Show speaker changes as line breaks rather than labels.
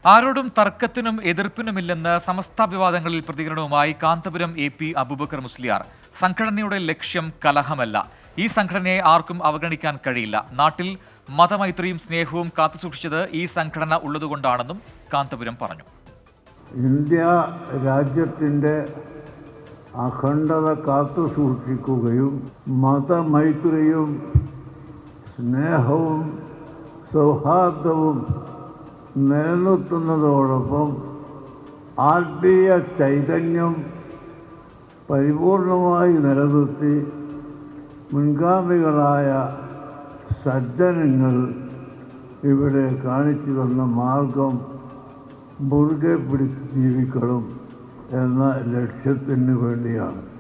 ആരോടും തർക്കത്തിനും എതിർപ്പിനുമില്ലെന്ന് സമസ്ത വിവാദങ്ങളിൽ പ്രതികരണവുമായി കാന്തപുരം എ പി അബൂബക്കർ മുസ്ലിയാർ സംഘടനയുടെ ലക്ഷ്യം കലഹമല്ല ഈ സംഘടനയെ ആർക്കും അവഗണിക്കാൻ കഴിയില്ല നാട്ടിൽ മതമൈത്രിയും സ്നേഹവും കാത്തുസൂക്ഷിച്ചത് ഈ സംഘടന ഉള്ളതുകൊണ്ടാണെന്നും കാന്തപുരം പറഞ്ഞു
ഇന്ത്യ രാജ്യത്തിൻ്റെ അഖണ്ഡത കാത്തു സൂക്ഷിക്കുകയും മതമൈത്രിയും സ്നേഹവും സൗഹാർദ്ദവും നിലനിർത്തുന്നതോടൊപ്പം ആത്മീയ ചൈതന്യം പരിപൂർണമായി നിലനിർത്തി മുൻഗാമികളായ സജ്ജനങ്ങൾ ഇവിടെ കാണിച്ചു തന്ന മാർഗം മുറുകെ പിടിച്ച് ജീവിക്കണം എന്ന ലക്ഷ്യത്തിന് വേണ്ടിയാണ്